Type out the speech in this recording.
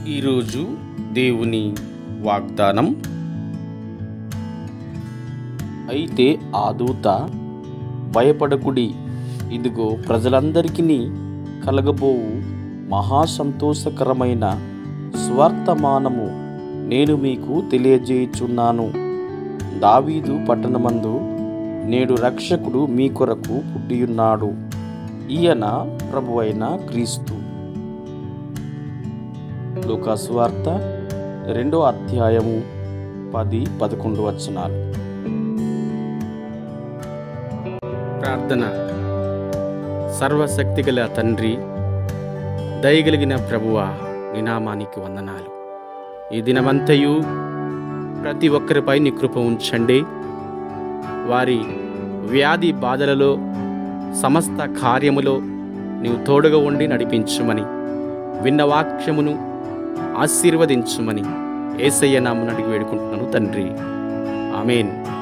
ఈరోజు దేవుని వాగ్దానం అయితే ఆ దూత భయపడకుడి ఇదిగో ప్రజలందరికీ కలగబోవు మహా సంతోషకరమైన స్వార్థమానము నేను మీకు తెలియజేయుచున్నాను దావీదు పట్టణమందు నేడు రక్షకుడు మీ కొరకు పుట్టియున్నాడు ఈయన ప్రభువైన క్రీస్తు లూకాసువార్త రెండో అధ్యాయము పది పదకొండు వచనాలు ప్రార్థన సర్వశక్తిగల తండ్రి దయగలిగిన ప్రభువ నీ నామానికి వందనాలు ఈ దినమంతయు ప్రతి ఒక్కరిపై నీ కృప ఉంచండి వారి వ్యాధి బాధలలో సమస్త కార్యములో నీవు తోడుగా ఉండి నడిపించుమని విన్న వాక్యమును ఆశీర్వదించుమని ఏసయ్య నామను అడిగి వేడుకుంటున్నాను తండ్రి ఆమెన్